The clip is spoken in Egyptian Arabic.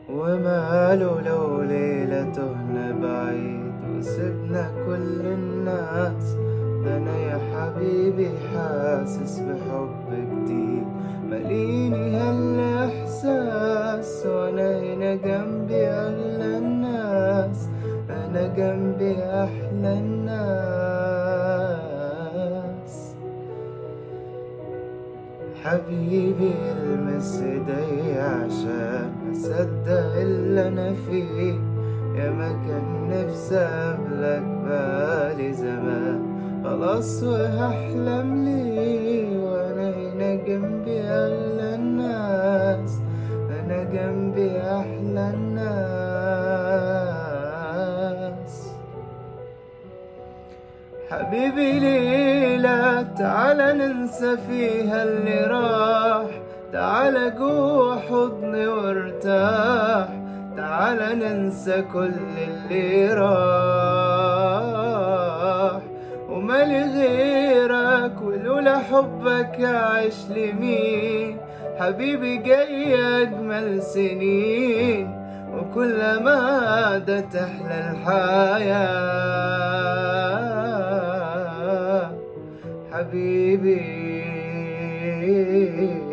وماله لو ليلة تهنا بعيد وسبنا كل الناس ده انا يا حبيبي حاسس بحب جديد مليني هالاحساس وانا هنا جنبي اغلى الناس انا جنبي احلى الناس حبيبي المس ايدي عشان اصدق اللي انا فيه يا ما كان نفسي اقابلك بقالي زمان خلاص وهحلم ليه وانا هنا جنبي اغلى الناس انا جنبي احلى الناس حبيبي ليلة تعال ننسى فيها اللي راح تعال جوا حضني وارتاح تعال ننسى كل اللي راح ومالي غيرك ولولا حبك أعيش لمين حبيبي جاي أجمل سنين وكل ما ده تحلى الحياة حبيبي